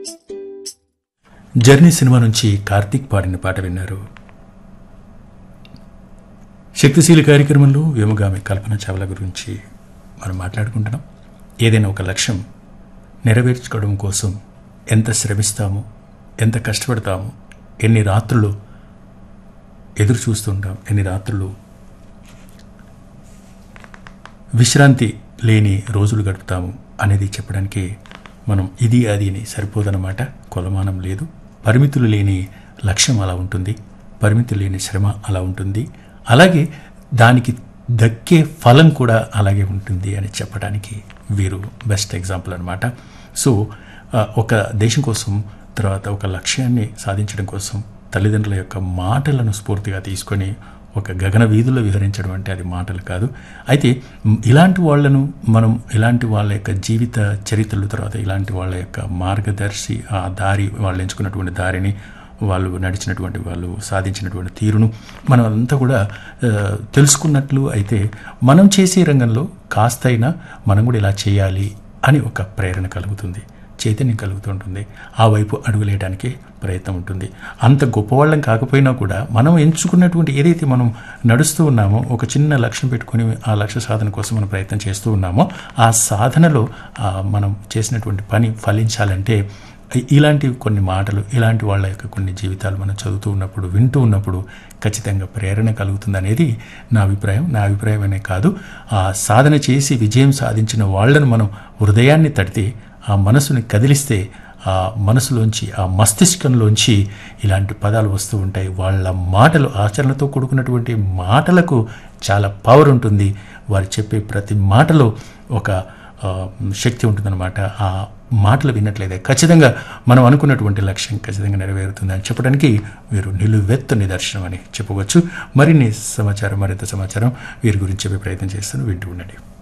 journey cinema నుంచి కార్తీక్ పాడిన పాట విన్నారు శక్తిశీలి కార్యక్రమంలో వ్యోమగామి కల్పన చావ్లా గురించి మనం మాట్లాడుకుంటున్నాం ఏదైనా ఒక లక్ష్యం నెరవేర్చుకోవడం కోసం ఎంత శ్రమిస్తామో ఎంత కష్టపడతామో ఎన్ని రాత్రులు ఎదురు చూస్తుంటాం ఎన్ని రాత్రులు విశ్రాంతి లేని రోజులు గడుపుతాము అనేది చెప్పడానికి మనం ఇది అది అని సరిపోదన్నమాట కొలమానం లేదు పరిమితులు లేని లక్ష్యం అలా ఉంటుంది పరిమితి లేని శ్రమ అలా ఉంటుంది అలాగే దానికి దక్కే ఫలం కూడా అలాగే ఉంటుంది అని చెప్పడానికి వీరు బెస్ట్ ఎగ్జాంపుల్ అనమాట సో ఆ, ఒక దేశం కోసం తర్వాత ఒక లక్ష్యాన్ని సాధించడం కోసం తల్లిదండ్రుల యొక్క మాటలను స్ఫూర్తిగా తీసుకొని ఒక గగన వీధుల్లో విహరించడం అంటే అది మాటలు కాదు అయితే మ్, ఇలాంటి వాళ్ళను మనం ఇలాంటి వాళ్ళ యొక్క జీవిత చరిత్రలు తర్వాత ఇలాంటి వాళ్ళ యొక్క మార్గదర్శి ఆ దారి వాళ్ళు ఎంచుకున్నటువంటి దారిని వాళ్ళు నడిచినటువంటి వాళ్ళు సాధించినటువంటి తీరును మనం అంతా కూడా ఆ, తెలుసుకున్నట్లు అయితే మనం చేసే రంగంలో కాస్తైనా మనం కూడా ఇలా చేయాలి అని ఒక ప్రేరణ కలుగుతుంది చైతన్యం కలుగుతుంటుంది ఆ వైపు అడుగులేయడానికి ప్రయత్నం ఉంటుంది అంత గొప్పవాళ్ళం కాకపోయినా కూడా మనం ఎంచుకున్నటువంటి ఏదైతే మనం నడుస్తూ ఉన్నామో ఒక చిన్న లక్ష్యం పెట్టుకొని ఆ లక్ష్య సాధన కోసం మనం ప్రయత్నం చేస్తూ ఉన్నామో ఆ సాధనలో ఆ, మనం చేసినటువంటి పని ఫలించాలంటే ఇ- ఇలాంటి కొన్ని మాటలు ఇలాంటి వాళ్ళ యొక్క కొన్ని జీవితాలు మనం చదువుతూ ఉన్నప్పుడు వింటూ ఉన్నప్పుడు ఖచ్చితంగా ప్రేరణ కలుగుతుంది అనేది నా అభిప్రాయం నా అభిప్రాయం అనే కాదు ఆ సాధన చేసి విజయం సాధించిన వాళ్ళను మనం హృదయాన్ని తడితే ఆ మనసుని కదిలిస్తే ఆ మనసులోంచి ఆ మస్తిష్కంలోంచి ఇలాంటి పదాలు వస్తూ ఉంటాయి వాళ్ళ మాటలు ఆచరణతో కూడుకున్నటువంటి మాటలకు చాలా పవర్ ఉంటుంది వారు చెప్పే ప్రతి మాటలో ఒక ఆ, శక్తి ఉంటుందన్నమాట ఆ మాటలు విన్నట్లయితే ఖచ్చితంగా మనం అనుకున్నటువంటి లక్ష్యం ఖచ్చితంగా నెరవేరుతుంది అని చెప్పడానికి వీరు నిలువెత్తు నిదర్శనం అని చెప్పవచ్చు మరిన్ని సమాచారం మరింత సమాచారం వీరి గురించి చెప్పే ప్రయత్నం చేస్తాను వింటూ ఉండండి